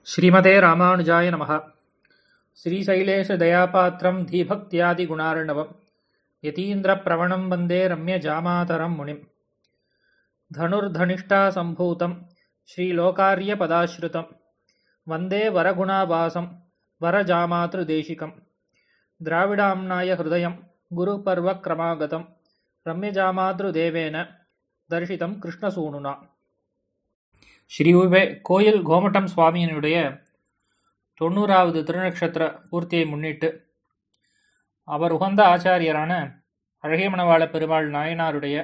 श्रीमते रामानुजाय नमः श्रीशैलेशदयापात्रं धीभक्त्यादिगुणार्णवं यतीन्द्रप्रवणं वन्दे रम्यजामातरं मुनिम् धनुर्धनिष्ठासम्भूतं श्रीलोकार्यपदाश्रितं वन्दे वरगुणावासं वरजामातृदेशिकं द्राविडाम्नाय हृदयं गुरुपर्वक्रमागतं रम्यजामातृदेवेन தரிசிதம் கிருஷ்ணசூனுனா ஸ்ரீ உவே கோயில் கோமட்டம் சுவாமியினுடைய தொண்ணூறாவது திருநக்ஷத்திர பூர்த்தியை முன்னிட்டு அவர் உகந்த ஆச்சாரியரான அழகியமணவாள பெருமாள் நாயனாருடைய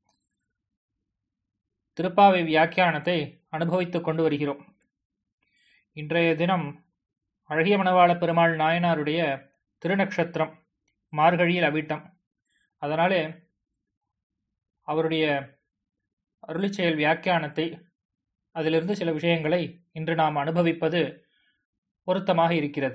திருப்பாவை வியாக்கியானத்தை அனுபவித்துக் கொண்டு வருகிறோம் இன்றைய தினம் அழகியமணவாள பெருமாள் நாயனாருடைய திருநக்ஷத்திரம் மார்கழியில் அவிட்டம் அதனாலே அவருடைய அருளிச்செயல் வியாக்கியானத்தை அதிலிருந்து சில விஷயங்களை இன்று நாம் அனுபவிப்பது பொருத்தமாக இருக்கிறது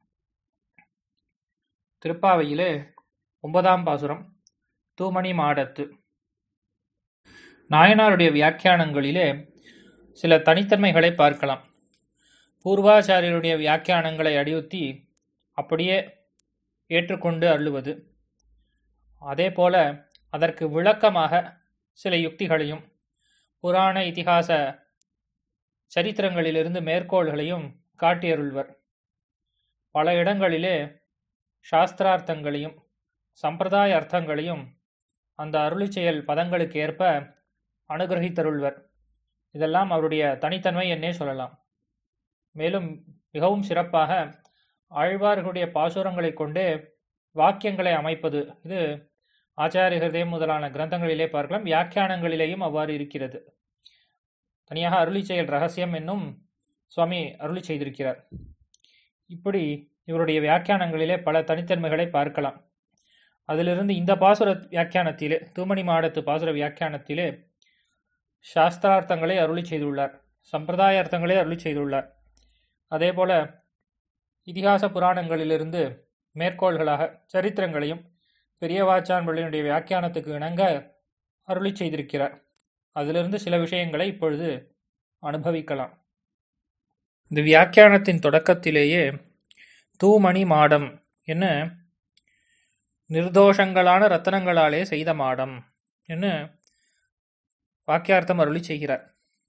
திருப்பாவையிலே ஒன்பதாம் பாசுரம் தூமணி மாடத்து நாயனாருடைய வியாக்கியானங்களிலே சில தனித்தன்மைகளை பார்க்கலாம் பூர்வாச்சாரியருடைய வியாக்கியானங்களை அடியுத்தி அப்படியே ஏற்றுக்கொண்டு அருளுவது அதே போல அதற்கு விளக்கமாக சில யுக்திகளையும் புராண இதிகாச சரித்திரங்களிலிருந்து மேற்கோள்களையும் காட்டியருள்வர் பல இடங்களிலே சாஸ்திரார்த்தங்களையும் சம்பிரதாய அர்த்தங்களையும் அந்த அருளிச்செயல் பதங்களுக்கு ஏற்ப அனுகிரகித்தருள்வர் இதெல்லாம் அவருடைய தனித்தன்மை என்னே சொல்லலாம் மேலும் மிகவும் சிறப்பாக ஆழ்வார்களுடைய பாசுரங்களை கொண்டே வாக்கியங்களை அமைப்பது இது ஆச்சாரிய ஹிருதயம் முதலான கிரந்தங்களிலே பார்க்கலாம் வியாக்கியானங்களிலேயும் அவ்வாறு இருக்கிறது தனியாக அருளி செயல் ரகசியம் என்னும் சுவாமி அருளி செய்திருக்கிறார் இப்படி இவருடைய வியாக்கியானங்களிலே பல தனித்தன்மைகளை பார்க்கலாம் அதிலிருந்து இந்த பாசுர வியாக்கியானத்திலே தூமணி மாடத்து பாசுர வியாக்கியானத்திலே சாஸ்திரார்த்தங்களை அருளி செய்துள்ளார் சம்பிரதாய அர்த்தங்களை அருளி செய்துள்ளார் அதே போல இதிகாச புராணங்களிலிருந்து மேற்கோள்களாக சரித்திரங்களையும் பெரியவாச்சான் பிள்ளையினுடைய வியாக்கியானத்துக்கு இணங்க அருளி செய்திருக்கிறார் அதிலிருந்து சில விஷயங்களை இப்பொழுது அனுபவிக்கலாம் இந்த வியாக்கியானத்தின் தொடக்கத்திலேயே தூமணி மாடம் என்ன நிர்தோஷங்களான ரத்தனங்களாலே செய்த மாடம் என்ன வாக்கியார்த்தம் அருளி செய்கிறார்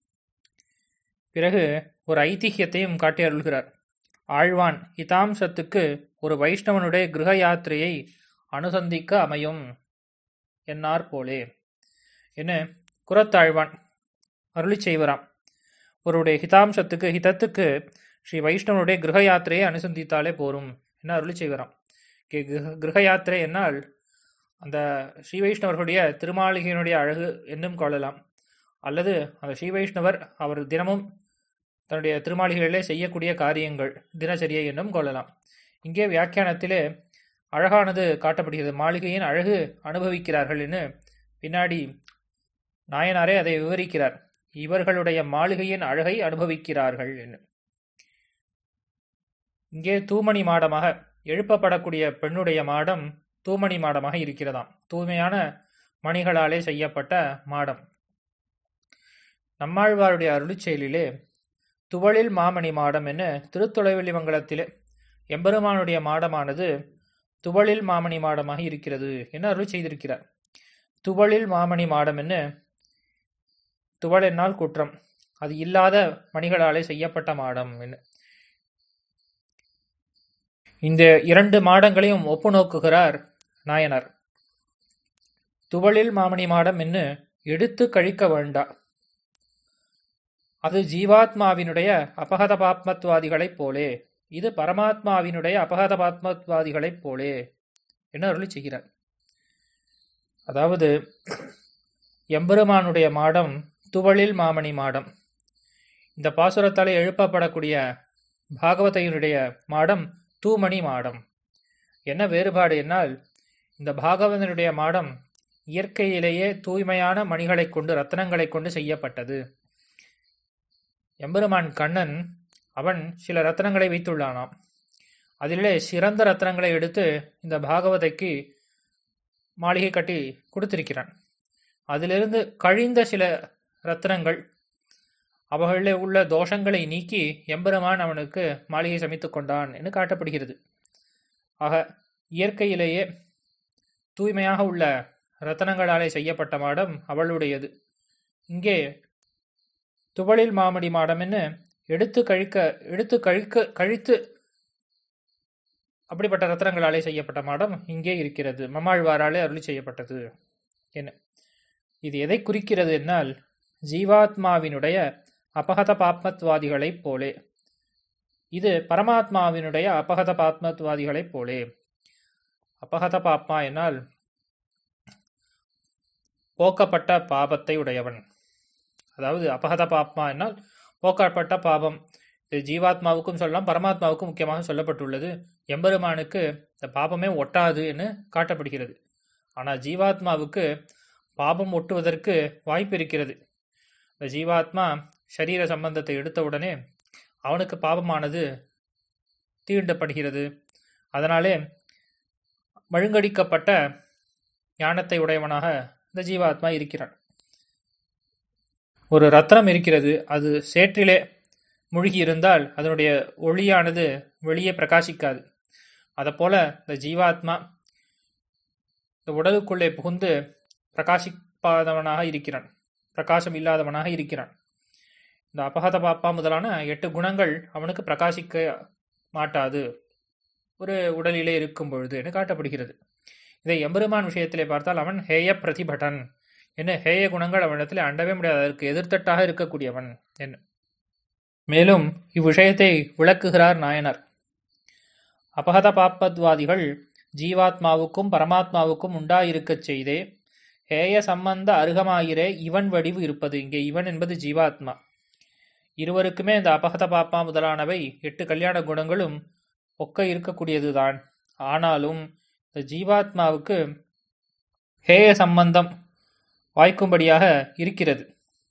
பிறகு ஒரு ஐதிஹியத்தையும் காட்டி அருள்கிறார் ஆழ்வான் ஹிதாம்சத்துக்கு ஒரு வைஷ்ணவனுடைய கிரக யாத்திரையை அனுசந்திக்க அமையும் என்னார் போலே என்ன குரத்தாழ்வான் அருளி செய்வராம் ஒருடைய ஹிதாம்சத்துக்கு ஹிதத்துக்கு ஸ்ரீ வைஷ்ணவனுடைய கிரக யாத்திரையை அனுசந்தித்தாலே போரும் என்ன அருளி செய்வராம் கிரக யாத்திரை என்னால் அந்த ஸ்ரீ வைஷ்ணவர்களுடைய திருமாளிகையினுடைய அழகு என்னும் கொள்ளலாம் அல்லது அந்த ஸ்ரீ வைஷ்ணவர் அவர் தினமும் தன்னுடைய திருமாளிகைகளிலே செய்யக்கூடிய காரியங்கள் தினச்சரியை என்னும் கொள்ளலாம் இங்கே வியாக்கியானத்திலே அழகானது காட்டப்படுகிறது மாளிகையின் அழகு அனுபவிக்கிறார்கள் என்று பின்னாடி நாயனாரே அதை விவரிக்கிறார் இவர்களுடைய மாளிகையின் அழகை அனுபவிக்கிறார்கள் என்று இங்கே தூமணி மாடமாக எழுப்பப்படக்கூடிய பெண்ணுடைய மாடம் தூமணி மாடமாக இருக்கிறதாம் தூய்மையான மணிகளாலே செய்யப்பட்ட மாடம் நம்மாழ்வாருடைய அருளிச்செயலிலே துவளில் மாமணி மாடம் என திருத்தொலைவெளி மங்கலத்திலே எம்பெருமானுடைய மாடமானது துவளில் மாமணி மாடமாக இருக்கிறது என அருள் செய்திருக்கிறார் துவளில் மாமணி மாடம் என்ன துவள் என்னால் குற்றம் அது இல்லாத மணிகளாலே செய்யப்பட்ட மாடம் என்ன இந்த இரண்டு மாடங்களையும் ஒப்பு நோக்குகிறார் நாயனர் துவளில் மாமணி மாடம் என்று எடுத்து கழிக்க வேண்டா அது ஜீவாத்மாவினுடைய அபகத பாப்மத்வாதிகளைப் போலே இது பரமாத்மாவினுடைய அபகத பாத்மத்வாதிகளைப் போலே என்ன அருளி செய்கிறார் அதாவது எம்பெருமானுடைய மாடம் துவளில் மாமணி மாடம் இந்த பாசுரத்தாலே எழுப்பப்படக்கூடிய பாகவதையினுடைய மாடம் தூமணி மாடம் என்ன வேறுபாடு என்னால் இந்த பாகவதனுடைய மாடம் இயற்கையிலேயே தூய்மையான மணிகளை கொண்டு ரத்தனங்களை கொண்டு செய்யப்பட்டது எம்பெருமான் கண்ணன் அவன் சில ரத்னங்களை வைத்துள்ளானாம் அதிலே சிறந்த ரத்னங்களை எடுத்து இந்த பாகவதைக்கு மாளிகை கட்டி கொடுத்திருக்கிறான் அதிலிருந்து கழிந்த சில ரத்னங்கள் அவர்களிலே உள்ள தோஷங்களை நீக்கி எம்பெருமான் அவனுக்கு மாளிகை சமைத்துக் கொண்டான் என்று காட்டப்படுகிறது ஆக இயற்கையிலேயே தூய்மையாக உள்ள ரத்தனங்களாலே செய்யப்பட்ட மாடம் அவளுடையது இங்கே துவளில் மாமடி மாடம் என்ன எடுத்து கழிக்க எடுத்து கழிக்க கழித்து அப்படிப்பட்ட ரத்தனங்களாலே செய்யப்பட்ட மாடம் இங்கே இருக்கிறது மமாழ்வாராலே அருளி செய்யப்பட்டது என்ன இது எதை குறிக்கிறது என்னால் ஜீவாத்மாவினுடைய அபகத பாப்மத்வாதிகளைப் போலே இது பரமாத்மாவினுடைய அபகத பாப்மத்வாதிகளைப் போலே அபகத பாப்மா என்னால் போக்கப்பட்ட பாபத்தை உடையவன் அதாவது அபகத பாப்மா என்னால் போக்கப்பட்ட பாபம் இது ஜீவாத்மாவுக்கும் சொல்லலாம் பரமாத்மாவுக்கும் முக்கியமாக சொல்லப்பட்டுள்ளது எம்பெருமானுக்கு இந்த பாபமே ஒட்டாது என்று காட்டப்படுகிறது ஆனால் ஜீவாத்மாவுக்கு பாபம் ஒட்டுவதற்கு வாய்ப்பு இருக்கிறது இந்த ஜீவாத்மா சரீர சம்பந்தத்தை எடுத்தவுடனே அவனுக்கு பாபமானது தீண்டப்படுகிறது அதனாலே மழுங்கடிக்கப்பட்ட ஞானத்தை உடையவனாக இந்த ஜீவாத்மா இருக்கிறான் ஒரு ரத்னம் இருக்கிறது அது சேற்றிலே மூழ்கி இருந்தால் அதனுடைய ஒளியானது வெளியே பிரகாசிக்காது போல இந்த ஜீவாத்மா இந்த உடலுக்குள்ளே புகுந்து பிரகாசிப்பாதவனாக இருக்கிறான் பிரகாசம் இல்லாதவனாக இருக்கிறான் இந்த அபகத பாப்பா முதலான எட்டு குணங்கள் அவனுக்கு பிரகாசிக்க மாட்டாது ஒரு உடலிலே இருக்கும் பொழுது என்று காட்டப்படுகிறது இதை எம்பெருமான் விஷயத்திலே பார்த்தால் அவன் ஹேய பிரதிபடன் என்ன ஹேய குணங்கள் அவனிடத்தில் அண்டவே முடியாது அதற்கு எதிர்த்தட்டாக இருக்கக்கூடியவன் என்ன மேலும் இவ்விஷயத்தை விளக்குகிறார் நாயனர் அபகத பாப்பத்வாதிகள் ஜீவாத்மாவுக்கும் பரமாத்மாவுக்கும் உண்டாயிருக்கச் செய்தே ஹேய சம்பந்த அருகமாயிரே இவன் வடிவு இருப்பது இங்கே இவன் என்பது ஜீவாத்மா இருவருக்குமே இந்த அபகத பாப்பா முதலானவை எட்டு கல்யாண குணங்களும் ஒக்க இருக்கக்கூடியதுதான் ஆனாலும் இந்த ஜீவாத்மாவுக்கு ஹேய சம்பந்தம் வாய்க்கும்படியாக இருக்கிறது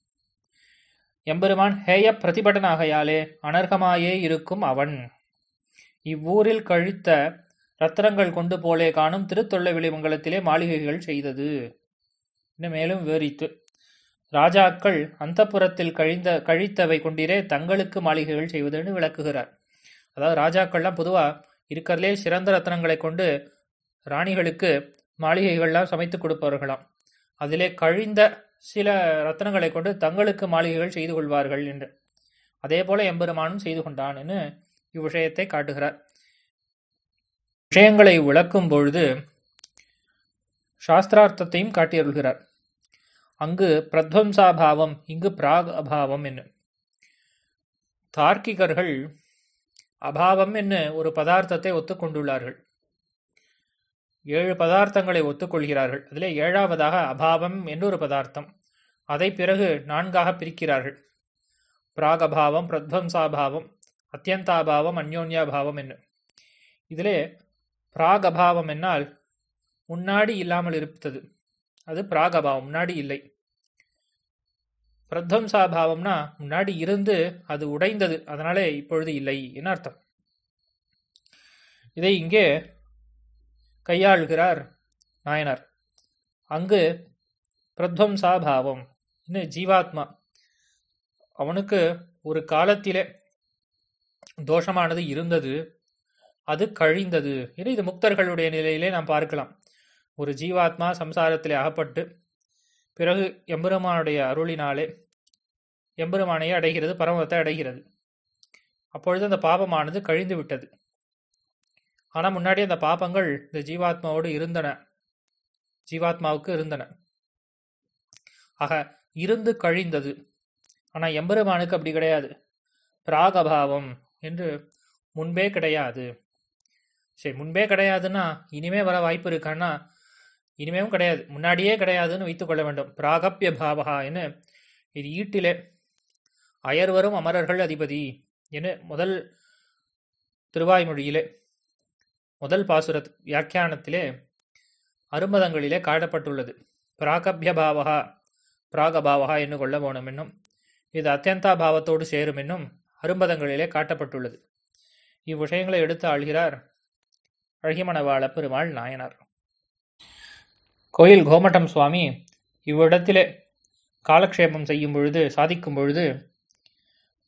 எம்பெருமான் ஹேய பிரதிபடனாகையாலே அனர்கமாயே இருக்கும் அவன் இவ்வூரில் கழித்த ரத்தினங்கள் கொண்டு போலே காணும் திருத்தொல்லை விளிமங்கலத்திலே மாளிகைகள் செய்தது இன்னும் மேலும் விவரித்து ராஜாக்கள் அந்தப்புறத்தில் கழிந்த கழித்தவை கொண்டிரே தங்களுக்கு மாளிகைகள் செய்வதுன்னு விளக்குகிறார் அதாவது ராஜாக்கள்லாம் பொதுவாக இருக்கிறதுலே சிறந்த ரத்னங்களை கொண்டு ராணிகளுக்கு மாளிகைகள்லாம் சமைத்து கொடுப்பவர்களாம் அதிலே கழிந்த சில ரத்னங்களை கொண்டு தங்களுக்கு மாளிகைகள் செய்து கொள்வார்கள் என்று அதே போல எம்பெருமானும் செய்து கொண்டான் என்று இவ்விஷயத்தை காட்டுகிறார் விஷயங்களை விளக்கும் பொழுது சாஸ்திரார்த்தத்தையும் காட்டியருள்கிறார் அங்கு பிரத்வம்சாபாவம் இங்கு பிராக் அபாவம் என்ன தார்க்கிகர்கள் அபாவம் என்று ஒரு பதார்த்தத்தை ஒத்துக்கொண்டுள்ளார்கள் ஏழு பதார்த்தங்களை ஒத்துக்கொள்கிறார்கள் அதிலே ஏழாவதாக அபாவம் என்று ஒரு பதார்த்தம் அதை பிறகு நான்காக பிரிக்கிறார்கள் பிராகபாவம் பிரத்வம்சாபாவம் அத்தியந்தாபாவம் அந்யோன்யாபாவம் என்ன இதிலே பிராகபாவம் என்னால் முன்னாடி இல்லாமல் இருப்பது அது பிராகபாவம் முன்னாடி இல்லை பிரத்வம்சாபாவம்னா முன்னாடி இருந்து அது உடைந்தது அதனாலே இப்பொழுது இல்லை என்ன அர்த்தம் இதை இங்கே கையாள்கிறார் நாயனார் அங்கு பிரத்வம்சாபாவம் இன்னும் ஜீவாத்மா அவனுக்கு ஒரு காலத்திலே தோஷமானது இருந்தது அது கழிந்தது இது இது முக்தர்களுடைய நிலையிலே நாம் பார்க்கலாம் ஒரு ஜீவாத்மா சம்சாரத்திலே அகப்பட்டு பிறகு எம்பெருமானுடைய அருளினாலே எம்பெருமானையே அடைகிறது பரமத்தை அடைகிறது அப்பொழுது அந்த பாபமானது கழிந்து விட்டது ஆனால் முன்னாடி அந்த பாபங்கள் இந்த ஜீவாத்மாவோடு இருந்தன ஜீவாத்மாவுக்கு இருந்தன ஆக இருந்து கழிந்தது ஆனால் எம்பெருமானுக்கு அப்படி கிடையாது பிராகபாவம் என்று முன்பே கிடையாது சரி முன்பே கிடையாதுன்னா இனிமே வர வாய்ப்பு இருக்கான்னா இனிமேவும் கிடையாது முன்னாடியே கிடையாதுன்னு வைத்துக் கொள்ள வேண்டும் பிராகப்பிய பாவகா என இது ஈட்டிலே அயர்வரும் அமரர்கள் அதிபதி என முதல் திருவாய்மொழியிலே முதல் பாசுர வியாக்கியானத்திலே அருமதங்களிலே காட்டப்பட்டுள்ளது பிராகபிய பாவகா பிராகபாவகா என்று கொள்ள போனும் என்னும் இது அத்தியந்தா பாவத்தோடு சேரும் என்னும் அரும்பதங்களிலே காட்டப்பட்டுள்ளது இவ்விஷயங்களை எடுத்து ஆள்கிறார் அழகிமணவாள பெருமாள் நாயனார் கோயில் கோமட்டம் சுவாமி இவ்விடத்திலே காலக்ஷேபம் செய்யும் பொழுது சாதிக்கும் பொழுது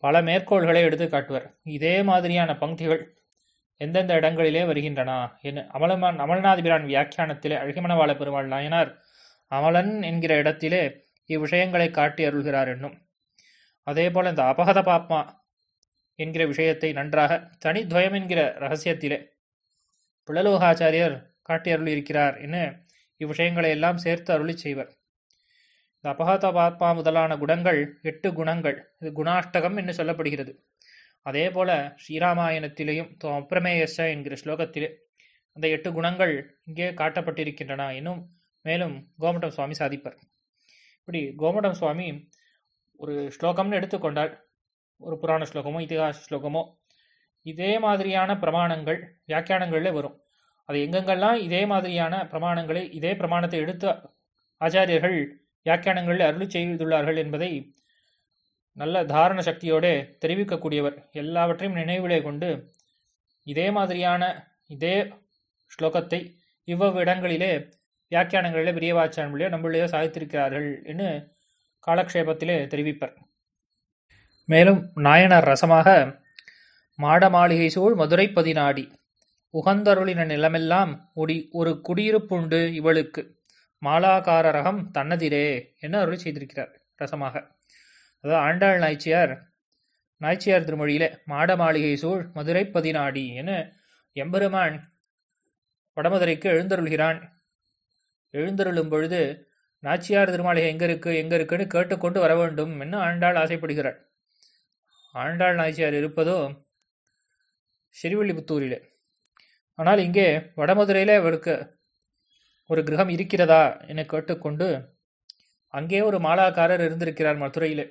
பல மேற்கோள்களை எடுத்து காட்டுவர் இதே மாதிரியான பங்கிகள் எந்தெந்த இடங்களிலே வருகின்றன என்ன அமலமான் அமல்நாதிபிரான் வியாக்கியானத்திலே அழகிமணவாள பெருமாள் நாயனார் அமலன் என்கிற இடத்திலே இவ்விஷயங்களை காட்டி அருள்கிறார் என்னும் அதேபோல இந்த அபகத பாப்மா என்கிற விஷயத்தை நன்றாக தனித்வயம் என்கிற ரகசியத்திலே பிளலோகாச்சாரியர் காட்டி அருளியிருக்கிறார் என இவ்விஷயங்களை எல்லாம் சேர்த்து அருளி செய்வர் இந்த அபகத பாப்மா முதலான குணங்கள் எட்டு குணங்கள் இது குணாஷ்டகம் என்று சொல்லப்படுகிறது அதே போல ஸ்ரீராமாயணத்திலேயும் அப்பிரமேயச என்கிற ஸ்லோகத்திலே அந்த எட்டு குணங்கள் இங்கே காட்டப்பட்டிருக்கின்றன என்னும் மேலும் கோமட்டம் சுவாமி சாதிப்பர் இப்படி கோமட்டம் சுவாமி ஒரு ஸ்லோகம்னு எடுத்துக்கொண்டால் ஒரு புராண ஸ்லோகமோ இதிகாச ஸ்லோகமோ இதே மாதிரியான பிரமாணங்கள் வியாக்கியானங்களில் வரும் அது எங்கெங்கெல்லாம் இதே மாதிரியான பிரமாணங்களை இதே பிரமாணத்தை எடுத்து ஆச்சாரியர்கள் வியாக்கியானங்களில் அருளி செய்துள்ளார்கள் என்பதை நல்ல தாரண சக்தியோடு தெரிவிக்கக்கூடியவர் எல்லாவற்றையும் நினைவிலே கொண்டு இதே மாதிரியான இதே ஸ்லோகத்தை இவ்வளவு இடங்களிலே வியாக்கியானங்களிலே பிரியவாச்சான்களே நம்மளையோ சாதித்திருக்கிறார்கள் என்று காலக்ஷேபத்திலே தெரிவிப்பர் மேலும் நாயனார் ரசமாக மாட மாளிகை சூழ் மதுரை பதினாடி உகந்தருளின நிலமெல்லாம் உடி ஒரு குடியிருப்புண்டு இவளுக்கு மாலாகார ரகம் தன்னதிரே என அருள் செய்திருக்கிறார் ரசமாக அதாவது ஆண்டாள் நாய்ச்சியார் நாய்ச்சியார் திருமொழியிலே மாட மாளிகை சூழ் மதுரை பதினாடி என எம்பெருமான் வடமதுரைக்கு எழுந்தருள்கிறான் எழுந்தருளும் பொழுது நாச்சியார் திருமாளிகை எங்க இருக்கு எங்க இருக்குன்னு கேட்டுக்கொண்டு வர வேண்டும் என்று ஆண்டாள் ஆசைப்படுகிறாள் ஆண்டாள் நாச்சியார் இருப்பதோ சிறுவில்லிபுத்தூரிலே ஆனால் இங்கே வடமதுரையிலே அவருக்கு ஒரு கிரகம் இருக்கிறதா என கேட்டுக்கொண்டு அங்கே ஒரு மாலாக்காரர் இருந்திருக்கிறார் மதுரையிலே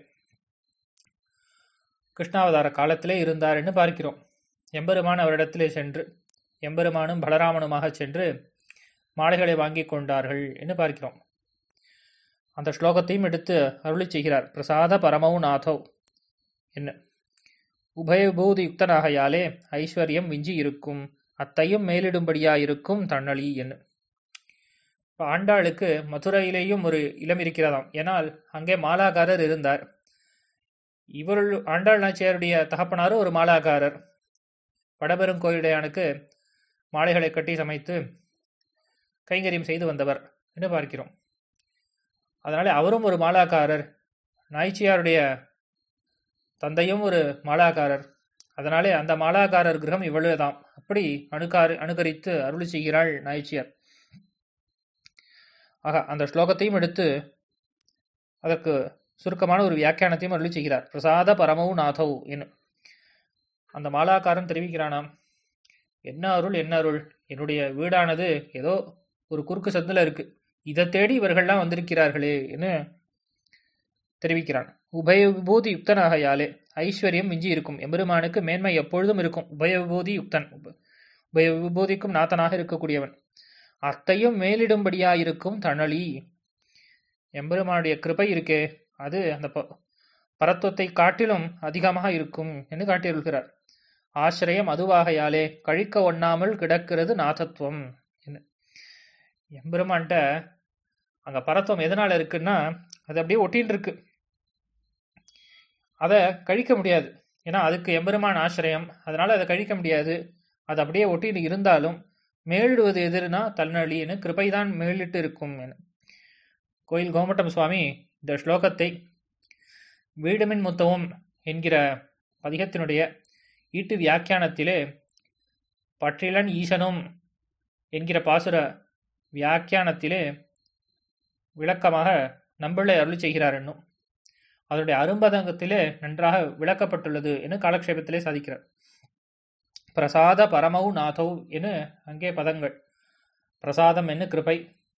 கிருஷ்ணாவதார காலத்திலே இருந்தார் என்று பார்க்கிறோம் எம்பெருமான் அவரிடத்திலே சென்று எம்பெருமானும் பலராமனுமாக சென்று மாலைகளை வாங்கி கொண்டார்கள் என்று பார்க்கிறோம் அந்த ஸ்லோகத்தையும் எடுத்து அருளி செய்கிறார் பிரசாத பரமௌ நாதோ என்ன உபயபூதி யுக்தனாகையாலே ஐஸ்வர்யம் விஞ்சி இருக்கும் அத்தையும் மேலிடும்படியாயிருக்கும் தன்னழி என்ன இப்போ ஆண்டாளுக்கு மதுரையிலேயும் ஒரு இளம் இருக்கிறதாம் ஏனால் அங்கே மாலாக்காரர் இருந்தார் இவருள் ஆண்டாள் நாச்சியாருடைய தகப்பனாரும் ஒரு மாலாக்காரர் வடபெருங்கோயிலையானுக்கு மாலைகளை கட்டி சமைத்து கைங்கரியம் செய்து வந்தவர் என்று பார்க்கிறோம் அதனாலே அவரும் ஒரு மாலாக்காரர் நாய்ச்சியாருடைய தந்தையும் ஒரு மாலாக்காரர் அதனாலே அந்த மாலாக்காரர் கிரகம் இவ்வளவுதான் அப்படி அணுகாரு அனுகரித்து அருளி செய்கிறாள் நாய்ச்சியார் ஆக அந்த ஸ்லோகத்தையும் எடுத்து அதற்கு சுருக்கமான ஒரு வியாக்கியானத்தையும் அருளி செய்கிறார் பிரசாத பரமவு நாதவ் என்ன அந்த மாலாக்காரன் தெரிவிக்கிறானாம் என்ன அருள் என்ன அருள் என்னுடைய வீடானது ஏதோ ஒரு குறுக்கு சந்தில் இருக்கு இதை தேடி இவர்கள்லாம் வந்திருக்கிறார்களே என்று தெரிவிக்கிறான் உபய விபூதி யுக்தனாகையாலே ஐஸ்வர்யம் மிஞ்சி இருக்கும் எம்பெருமானுக்கு மேன்மை எப்பொழுதும் இருக்கும் உபய விபூதி யுக்தன் உபய விபூதிக்கும் நாத்தனாக இருக்கக்கூடியவன் அத்தையும் மேலிடும்படியாயிருக்கும் தணலி எம்பெருமானுடைய கிருபை இருக்கே அது அந்த பரத்துவத்தை காட்டிலும் அதிகமாக இருக்கும் என்று காட்டியிருக்கிறார் ஆசிரியம் அதுவாகையாலே கழிக்க ஒண்ணாமல் கிடக்கிறது நாதத்துவம் எம்பெருமான்ட்ட அங்க பரத்துவம் எதனால இருக்குன்னா அது அப்படியே ஒட்டின்னு இருக்கு அதை கழிக்க முடியாது ஏன்னா அதுக்கு எம்பெருமான் ஆசிரியம் அதனால அதை கழிக்க முடியாது அது அப்படியே ஒட்டின்னு இருந்தாலும் மேலிடுவது எதிர்னா தல்நழின்னு கிருபைதான் மேலிட்டு இருக்கும் என கோயில் கோமட்டம் சுவாமி இந்த ஸ்லோகத்தை வீடுமின் முத்தவும் என்கிற பதிகத்தினுடைய ஈட்டு வியாக்கியானத்திலே பற்றிலன் ஈசனும் என்கிற பாசுர வியாக்கியானத்திலே விளக்கமாக நம்பிள்ளை அருளி செய்கிறார் என்னும் அதனுடைய அரும்பதங்கத்திலே நன்றாக விளக்கப்பட்டுள்ளது என காலக்ஷேபத்திலே சாதிக்கிறார் பிரசாத பரமௌ நாதௌ என அங்கே பதங்கள் பிரசாதம் என்ன கிருபை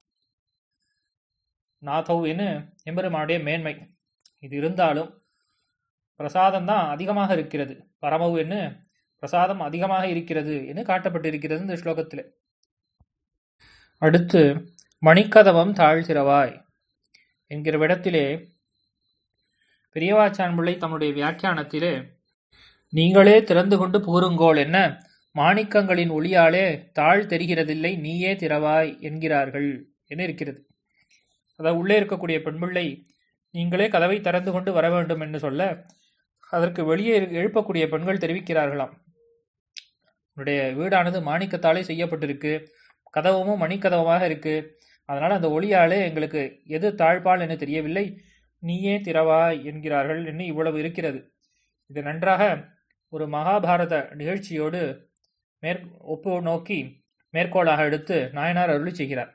நாதௌ என எம்பெருமானுடைய மேன்மை இது இருந்தாலும் பிரசாதம் தான் அதிகமாக இருக்கிறது பரமவு என்ன பிரசாதம் அதிகமாக இருக்கிறது என்று காட்டப்பட்டிருக்கிறது இந்த ஸ்லோகத்தில் அடுத்து மணிக்கதவம் தாழ்த்திரவாய் என்கிற விடத்திலே பெரியவாச்சான் பிள்ளை தம்முடைய வியாக்கியானத்திலே நீங்களே திறந்து கொண்டு பூருங்கோள் என்ன மாணிக்கங்களின் ஒளியாலே தாழ் தெரிகிறதில்லை நீயே திறவாய் என்கிறார்கள் என இருக்கிறது அதாவது உள்ளே இருக்கக்கூடிய பெண்பிள்ளை நீங்களே கதவை திறந்து கொண்டு வர வேண்டும் என்று சொல்ல அதற்கு வெளியே இரு- எழுப்பக்கூடிய பெண்கள் தெரிவிக்கிறார்களாம் உன்னுடைய வீடானது மாணிக்கத்தாலே செய்யப்பட்டிருக்கு கதவும் மணிக்கதவமாக இருக்கு அதனால் அந்த ஒளியாலே எங்களுக்கு எது தாழ்பால் என தெரியவில்லை நீயே திறவாய் என்கிறார்கள் என்று இவ்வளவு இருக்கிறது இது நன்றாக ஒரு மகாபாரத நிகழ்ச்சியோடு மேற் ஒப்பு நோக்கி மேற்கோளாக எடுத்து நாயனார் அருளி செய்கிறார்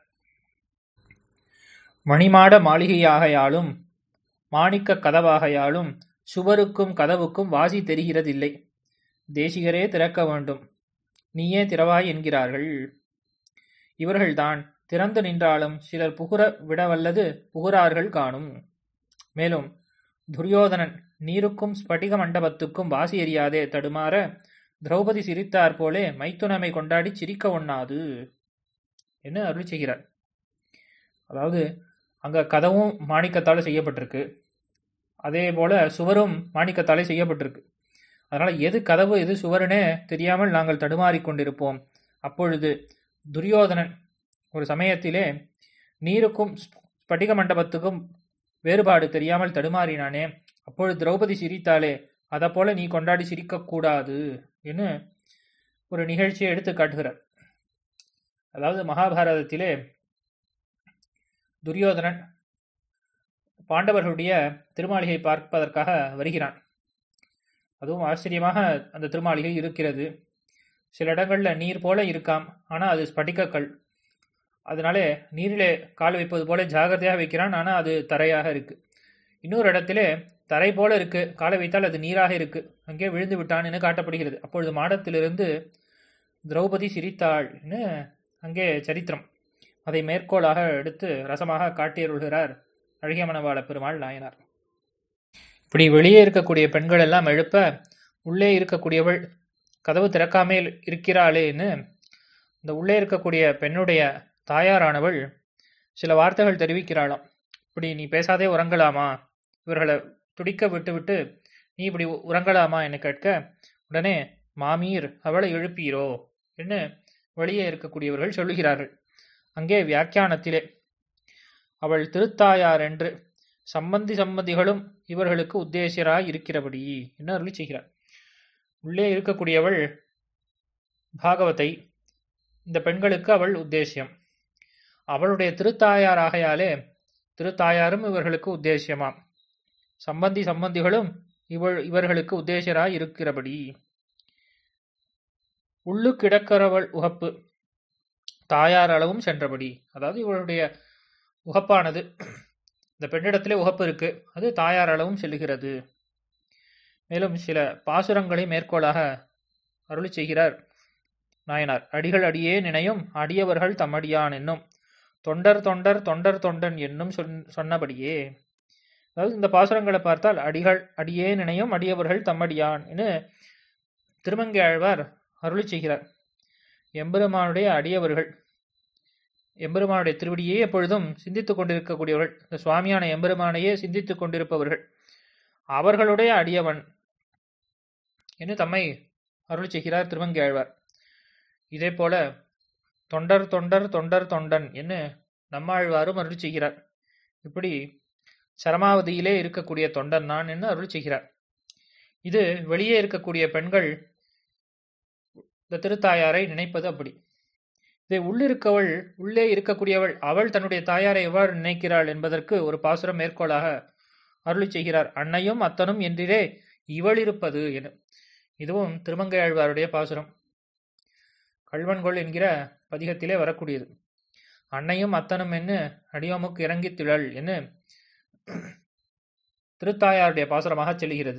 மணிமாட மாளிகையாகையாலும் மாணிக்க கதவாகையாலும் சுவருக்கும் கதவுக்கும் வாசி தெரிகிறதில்லை தேசிகரே திறக்க வேண்டும் நீயே திறவாய் என்கிறார்கள் இவர்கள்தான் திறந்து நின்றாலும் சிலர் புகுர விடவல்லது புகுறார்கள் காணும் மேலும் துரியோதனன் நீருக்கும் ஸ்படிக மண்டபத்துக்கும் வாசி எறியாதே தடுமாற திரௌபதி சிரித்தார் போலே மைத்துனமை கொண்டாடி சிரிக்க ஒண்ணாது என்று அருள் செய்கிறார் அதாவது அங்க கதவும் மாணிக்கத்தால் செய்யப்பட்டிருக்கு அதே போல சுவரும் மாணிக்கத்தாலே செய்யப்பட்டிருக்கு அதனால எது கதவு எது சுவருனே தெரியாமல் நாங்கள் தடுமாறிக் கொண்டிருப்போம் அப்பொழுது துரியோதனன் ஒரு சமயத்திலே நீருக்கும் ஸ்படிக மண்டபத்துக்கும் வேறுபாடு தெரியாமல் தடுமாறினானே அப்பொழுது திரௌபதி சிரித்தாலே அதை போல நீ கொண்டாடி சிரிக்கக்கூடாது என்று ஒரு நிகழ்ச்சியை எடுத்து காட்டுகிறார் அதாவது மகாபாரதத்திலே துரியோதனன் பாண்டவர்களுடைய திருமாளிகை பார்ப்பதற்காக வருகிறான் அதுவும் ஆச்சரியமாக அந்த திருமாளிகை இருக்கிறது சில இடங்கள்ல நீர் போல இருக்காம் ஆனால் அது ஸ்படிகக்கல் அதனாலே நீரிலே கால் வைப்பது போல ஜாகிரதையாக வைக்கிறான் ஆனால் அது தரையாக இருக்கு இன்னொரு இடத்திலே தரை போல இருக்கு காலை வைத்தால் அது நீராக இருக்கு அங்கே விழுந்து விட்டான் என்று காட்டப்படுகிறது அப்பொழுது மாடத்திலிருந்து திரௌபதி சிரித்தாள்னு அங்கே சரித்திரம் அதை மேற்கோளாக எடுத்து ரசமாக காட்டியருள்கிறார் அழகியமனவாள பெருமாள் நாயனார் இப்படி வெளியே இருக்கக்கூடிய பெண்கள் எல்லாம் எழுப்ப உள்ளே இருக்கக்கூடியவள் கதவு திறக்காமே இருக்கிறாளேன்னு இந்த உள்ளே இருக்கக்கூடிய பெண்ணுடைய தாயாரானவள் சில வார்த்தைகள் தெரிவிக்கிறாளாம் இப்படி நீ பேசாதே உறங்கலாமா இவர்களை துடிக்க விட்டுவிட்டு நீ இப்படி உறங்கலாமா என்று கேட்க உடனே மாமீர் அவளை எழுப்பீரோ என்று வெளியே இருக்கக்கூடியவர்கள் சொல்லுகிறார்கள் அங்கே வியாக்கியானத்திலே அவள் திருத்தாயார் என்று சம்பந்தி சம்பந்திகளும் இவர்களுக்கு உத்தேசியராய் இருக்கிறபடி என்ன அருளி செய்கிறார் உள்ளே இருக்கக்கூடியவள் பாகவதை இந்த பெண்களுக்கு அவள் உத்தேசியம் அவளுடைய திருத்தாயார் ஆகையாலே திருத்தாயாரும் இவர்களுக்கு உத்தேசியமாம் சம்பந்தி சம்பந்திகளும் இவள் இவர்களுக்கு உத்தேசியராய் இருக்கிறபடி உள்ளு கிடக்கிறவள் உகப்பு தாயார் அளவும் சென்றபடி அதாவது இவளுடைய உகப்பானது இந்த பெண்ணிடத்திலே உகப்பு இருக்கு அது தாயார் அளவும் செல்லுகிறது மேலும் சில பாசுரங்களை மேற்கோளாக அருளி செய்கிறார் நாயனார் அடிகள் அடியே நினையும் அடியவர்கள் தம்மடியான் என்னும் தொண்டர் தொண்டர் தொண்டர் தொண்டன் என்னும் சொன்னபடியே அதாவது இந்த பாசுரங்களை பார்த்தால் அடிகள் அடியே நினையும் அடியவர்கள் தம்மடியான் என்று திருமங்கை ஆழ்வார் அருளி செய்கிறார் எம்பெருமானுடைய அடியவர்கள் எம்பெருமானுடைய திருவடியே எப்பொழுதும் சிந்தித்துக் கொண்டிருக்கக்கூடியவர்கள் இந்த சுவாமியான எம்பெருமானையே சிந்தித்துக் கொண்டிருப்பவர்கள் அவர்களுடைய அடியவன் என்று தம்மை அருள் செய்கிறார் திருமங்கை ஆழ்வார் இதே போல தொண்டர் தொண்டர் தொண்டர் தொண்டன் என்று நம்மாழ்வாரும் அருள் செய்கிறார் இப்படி சரமாவதியிலே இருக்கக்கூடிய தொண்டன் நான் என்று அருள் செய்கிறார் இது வெளியே இருக்கக்கூடிய பெண்கள் இந்த திருத்தாயாரை நினைப்பது அப்படி இதை உள்ளிருக்கவள் உள்ளே இருக்கக்கூடியவள் அவள் தன்னுடைய தாயாரை எவ்வாறு நினைக்கிறாள் என்பதற்கு ஒரு பாசுரம் மேற்கோளாக அருளி செய்கிறார் அன்னையும் அத்தனும் என்றிரே இவள் இருப்பது என இதுவும் திருமங்கை ஆழ்வாருடைய பாசுரம் கல்வன்கொள் என்கிற பதிகத்திலே வரக்கூடியது அன்னையும் அத்தனும் என்று அடியோமுக்கு இறங்கி திழல் என்று திருத்தாயாருடைய பாசுரமாக செல்கிறது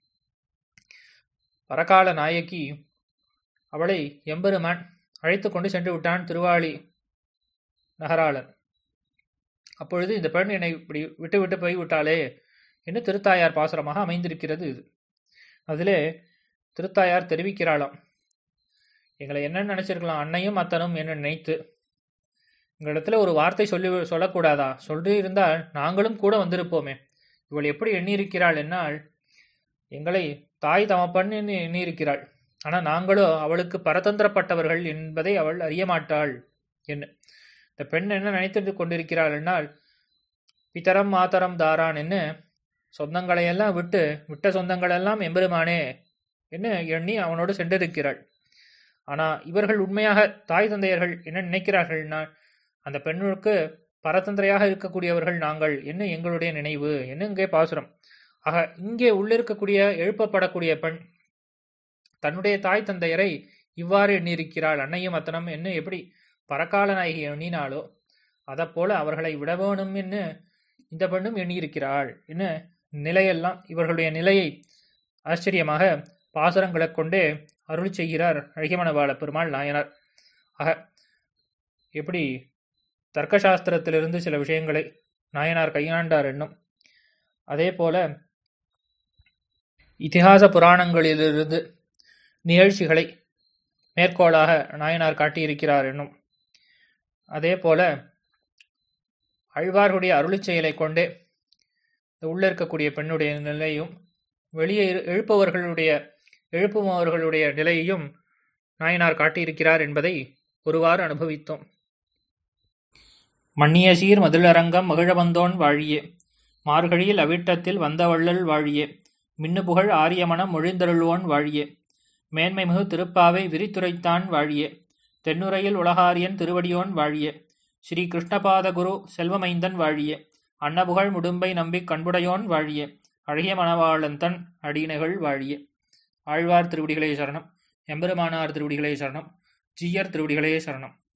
பரகால நாயகி அவளை எம்பெருமான் அழைத்து கொண்டு சென்று விட்டான் திருவாளி நகராளன் அப்பொழுது இந்த பெண் என்னை இப்படி விட்டு விட்டு போய் விட்டாளே என்று திருத்தாயார் பாசுரமாக அமைந்திருக்கிறது இது அதிலே திருத்தாயார் தெரிவிக்கிறாளாம் எங்களை என்னன்னு நினைச்சிருக்கலாம் அன்னையும் அத்தனும் என்ன நினைத்து எங்களிடத்துல ஒரு வார்த்தை சொல்லி சொல்லக்கூடாதா சொல்லி இருந்தால் நாங்களும் கூட வந்திருப்போமே இவள் எப்படி எண்ணியிருக்கிறாள் என்னால் எங்களை தாய் தமப்பன் என்று எண்ணியிருக்கிறாள் ஆனால் நாங்களோ அவளுக்கு பரதந்திரப்பட்டவர்கள் என்பதை அவள் அறிய மாட்டாள் என்ன இந்த பெண் என்ன நினைத்து கொண்டிருக்கிறாள் என்னால் பிதரம் மாதரம் தாரான் என்ன சொந்தங்களையெல்லாம் விட்டு விட்ட சொந்தங்களெல்லாம் எம்பெருமானே என்று எண்ணி அவனோடு சென்றிருக்கிறாள் ஆனால் இவர்கள் உண்மையாக தாய் தந்தையர்கள் என்ன நினைக்கிறார்கள்னா அந்த பெண்ணுக்கு பரதந்திரையாக இருக்கக்கூடியவர்கள் நாங்கள் என்ன எங்களுடைய நினைவு என்ன இங்கே பாசுரம் ஆக இங்கே உள்ளிருக்கக்கூடிய எழுப்பப்படக்கூடிய பெண் தன்னுடைய தாய் தந்தையரை இவ்வாறு எண்ணியிருக்கிறாள் அன்னையும் அத்தனம் என்ன எப்படி பரக்கால நாயகி எண்ணினாலோ அதைப்போல அவர்களை விட வேணும் என்று இந்த பெண்ணும் எண்ணியிருக்கிறாள் என்ன நிலையெல்லாம் இவர்களுடைய நிலையை ஆச்சரியமாக பாசுரங்களைக் கொண்டே அருள் செய்கிறார் அழகிமணவாள பெருமாள் நாயனார் ஆக எப்படி தர்க்கசாஸ்திரத்திலிருந்து சில விஷயங்களை நாயனார் கையாண்டார் என்னும் அதே போல இதிகாச புராணங்களிலிருந்து நிகழ்ச்சிகளை மேற்கோளாக நாயனார் காட்டியிருக்கிறார் என்னும் அதே போல அழ்வார்களுடைய அருளிச் செயலை கொண்டே உள்ள இருக்கக்கூடிய பெண்ணுடைய நிலையும் வெளியே இரு- எழுப்பவர்களுடைய எழுப்புபவர்களுடைய நிலையையும் நாயனார் காட்டியிருக்கிறார் என்பதை ஒருவாறு அனுபவித்தோம் மன்னிய சீர் மதிலரங்கம் மகிழவந்தோன் வாழியே மார்கழியில் அவிட்டத்தில் வந்தவள்ளல் வாழியே மின்னு புகழ் ஆரியமனம் மொழிந்தருள்வோன் வாழியே மேன்மைமிகு திருப்பாவை விரித்துரைத்தான் வாழியே தென்னுரையில் உலகாரியன் திருவடியோன் வாழியே ஸ்ரீ கிருஷ்ணபாத குரு செல்வமைந்தன் வாழியே அன்னபுகழ் முடும்பை நம்பிக் கண்புடையோன் வாழியே அழகிய மணவாளந்தன் அடியினைகள் வாழியே ஆழ்வார் திருவடிகளே சரணம் எம்பெருமானார் திருவடிகளே சரணம் ஜீயர் திருவடிகளே சரணம்